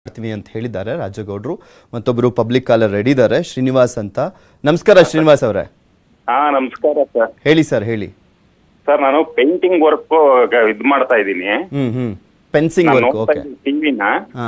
ಮಾಡ್ತೀನಿ ಅಂತ ಹೇಳಿದ್ದಾರೆ ರಾಜಗೌಡ್ರು ಮತ್ತೊಬ್ಬರು ಪಬ್ಲಿಕ್ ಕಾಲರ್ ರೆಡಿ ಇದ್ದಾರೆ ಶ್ರೀನಿವಾಸ್ ಅಂತ ನಮಸ್ಕಾರ ಶ್ರೀನಿವಾಸ್ ಅವರೇ ಹಾ ನಮಸ್ಕಾರ ಸರ್ ಹೇಳಿ ಸರ್ ಹೇಳಿ ಸರ್ ನಾನು ಪೇಂಟಿಂಗ್ ವರ್ಕ್ ಇದ್ ಮಾಡ್ತಾ ಇದ್ದೀನಿ ಹ್ಮ್ ಹ್ಮ್ ಪೆನ್ಸಿಂಗ್ ನಾನು ವರ್ಕ್ ನೋಡ್ತಾ ಓಕೆ ಇದ್ದೀನಿ ಟಿವಿನ ಹಾ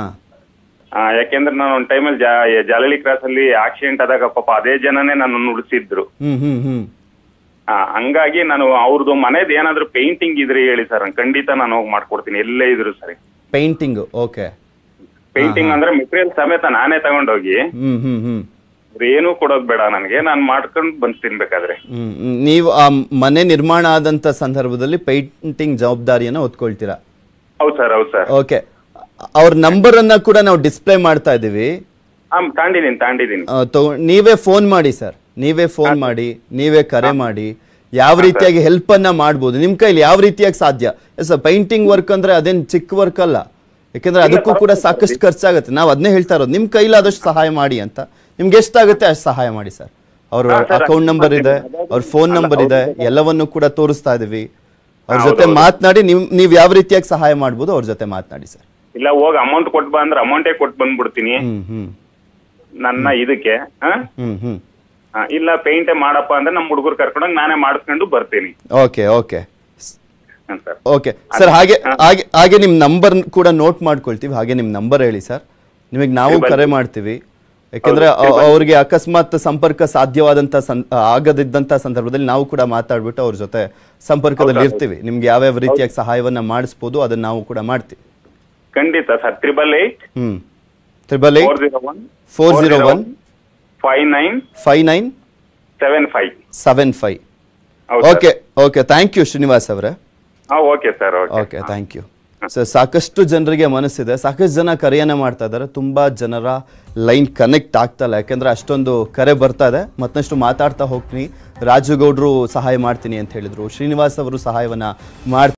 ಯಾಕೆಂದ್ರೆ ನಾನು ಒಂದು ಟೈಮಲ್ಲಿ ಜಾಲಳಿ ಕ್ರಾಸ್ ಅಲ್ಲಿ ಆಕ್ಸಿಡೆಂಟ್ ಆದಾಗ ಪಾಪ ಅದೇ ಜನನೇ ನನ್ನ ನುಡಿಸಿದ್ರು ಹ್ಮ್ ಹ್ಮ್ ಹ್ಮ್ ಆ, ಹಂಗಾಗಿ ನಾನು ಅವ್ರದ್ದು ಮನೇದ್ ಏನಾದ್ರು ಪೇಂಟಿಂಗ್ ಇದ್ರೆ ಹೇಳಿ ಸರ್ ಖಂಡಿತ ನಾನು ಹೋಗಿ ಮಾಡ್ಕೊಡ್ತೀನಿ ಎಲ್ಲೇ ಇದ್ರು ಸರಿ ಪೇಂಟಿಂಗ್ ಓಕೆ ಪೇಂಟಿಂಗ್ ಅಂದ್ರೆ ಮೆಟೀರಿಯಲ್ ಸಮೇತ ನಾನೇ ತಗೊಂಡೋಗಿ ಹ್ಮ್ ಹ್ಮ್ ಹ್ಮ್ ಅವ್ರು ಏನೂ ಕೊಡೋದ್ ಬೇಡ ನನಗೆ ನಾನು ಮಾಡ್ಕೊಂಡು ಬಂದ್ ತಿನ್ಬೇಕಾದ್ರೆ ಹ್ಮ್ ಹ್ಮ್. ನೀವು ಆ ಮನೆ ನಿರ್ಮಾಣ ಆದಂತ ಸಂದರ್ಭದಲ್ಲಿ ಪೇಂಟಿಂಗ್ ಜವಾಬ್ದಾರಿಯನ್ನ ಹೊತ್ಕೊಳ್ತೀರಾ ಹೌದ್ ಸರ್ ಹೌದ್ ಸರ್ ಓಕೆ ಅವ್ರ ನಂಬರ್ ಅನ್ನ ಕೂಡ ನಾವು ಡಿಸ್ಪ್ಲೇ ಮಾಡ್ತಾ ಇದೀವಿ ಹಾ ತಾಂಡಿದೀನಿ ತಾಂಡಿದೀನಿ ಆ, ತಗೊ- ನೀವೇ ಫೋನ್ ಮಾಡಿ ಸರ್ ನೀವೇ ಫೋನ್ ಮಾಡಿ ನೀವೇ ಕರೆ ಮಾಡಿ ಯಾವ ರೀತಿಯಾಗಿ ಹೆಲ್ಪ್ ಅನ್ನ ಮಾಡ್ಬೋದು ನಿಮ್ ಕೈಲಿ ಯಾವ ರೀತಿಯಾಗಿ ಸಾಧ್ಯ ಎಸ್ ಪೈಂಟಿಂಗ್ ವರ್ಕ್ ಅಂದ್ರೆ ಅದೇನ್ ಚಿಕ್ಕ ವರ್ಕ್ ಅಲ್ಲ ಯಾಕಂದ್ರೆ ಅದಕ್ಕೂ ಕೂಡ ಸಾಕಷ್ಟು ಖರ್ಚಾಗುತ್ತೆ ನಾವು ಅದನ್ನೇ ಹೇಳ್ತಾ ಇರೋದು ನಿಮ್ ಕೈಲಾದಷ್ಟು ಸಹಾಯ ಮಾಡಿ ಅಂತ ನಿಮ್ಗೆ ಎಷ್ಟಾಗುತ್ತೆ ಅಷ್ಟು ಸಹಾಯ ಮಾಡಿ ಸರ್ ಅವ್ರ ಹಾ, sir, ಅಕೌಂಟ್ ನಂಬರ್ ಇದೆ ಅವ್ರ ಫೋನ್ ಅಲ್ಲ, ನಂಬರ್ ಇದೆ ಹೌದು. ಎಲ್ಲವನ್ನು ಕೂಡ ತೋರಿಸ್ತಾ ಇದೀವಿ ಅವ್ರ ಹೌದು, ಜೊತೆ ಹೌದು. ಮಾತನಾಡಿ ನಿಮ್ ನೀವ್ ಯಾವ ರೀತಿಯಾಗಿ ಸಹಾಯ ಮಾಡ್ಬೋದು ಅವ್ರ ಜೊತೆ ಮಾತನಾಡಿ ಸರ್ ಇಲ್ಲ ಹೋಗಿ ಅಮೌಂಟ್ ಕೊಟ್ ಬಾ ಅಂದ್ರೆ ಅಮೌಂಟೇ ಕೊಟ್ಟು ಬಂದ್ಬಿಡ್ತೀನಿ ಹ್ಮ್ ಹ್ಮ್ ನನ್ನ ಇದಕ್ಕೆ ಆ? ಹ್ಮ್ ಹ್ಮ್ ಆ, ಇಲ್ಲ ಪೇಂಟೇ ಮಾಡಪ್ಪ ಅಂದ್ರೆ ನಮ್ಮ ಹುಡುಗರು ಕರ್ಕೊಂಡೋಗಿ ನಾನೇ ಮಾಡಿಸ್ಕೊಂಡು ಬರ್ತೀನಿ okay okay hmm sir okay sir ಹಾಗೆ ಹಾಗೆ ಹಾಗೆ ನಿಮ್ಮ ನಂಬರ್ ಕೂಡ ನೋಟ್ ಮಾಡ್ಕೊಳ್ತೀವಿ ಹಾಗೆ ನಿಮ್ಮ ನಂಬರ್ ಹೇಳಿ ಸರ್ ನಿಮಗೆ ನಾವು Triple- ಕರೆ ಮಾಡ್ತೀವಿ ಯಾಕಂದ್ರೆ ಅ- ಅವ್ರಿಗೆ ಅಕಸ್ಮಾತ್ ಸಂಪರ್ಕ ಸಾಧ್ಯವಾದಂತ ಸಂ ಆಗದಿದ್ದಂತ ಸಂದರ್ಭದಲ್ಲಿ ನಾವು ಕೂಡ ಮಾತಾಡ್ಬಿಟ್ಟು ಅವ್ರ ಜೊತೆ ಸಂಪರ್ಕದಲ್ಲಿ ಹೌದಾ? ಇರ್ತೀವಿ ನಿಮ್ಗೆ ಯಾವ್ಯಾವ ರೀತಿಯಾಗಿ ಸಹಾಯವನ್ನ ಮಾಡಿಸ್ಬೋದು ಅದನ್ನ ನಾವು ಕೂಡ ಮಾಡ್ತೀವಿ ಖಂಡಿತ sir triple eight hmm triple four eight zero one four zero one five nine five nine seven five seven five ಹೌದು okay okay thank you Srinivas ಅವರೇ ಹಾ okay sir okay okay thank you sir ಸಾಕಷ್ಟು ಜನರಿಗೆ ಮನಸ್ಸಿದೆ ಸಾಕಷ್ಟು ಜನ ಕರೆಯನ್ನ ಮಾಡ್ತಾ ಇದ್ದಾರೆ ತುಂಬಾ ಜನರ ಲೈನ್ ಕನೆಕ್ಟ್ ಆಗ್ತಾ ಇಲ್ಲ ಯಾಕಂದ್ರೆ ಅಷ್ಟೊಂದು ಕರೆ ಬರ್ತಾ ಇದೆ ಮತ್ತಷ್ಟು ಮಾತಾಡ್ತಾ ಹೋಗ್ತೀನಿ ರಾಜುಗೌಡ್ರು ಸಹಾಯ ಮಾಡ್ತೀನಿ ಅಂತ ಹೇಳಿದ್ರು ಶ್ರೀನಿವಾಸ್ ಅವರು ಸಹಾಯವನ್ನ ಮಾಡ್ತೀನಿ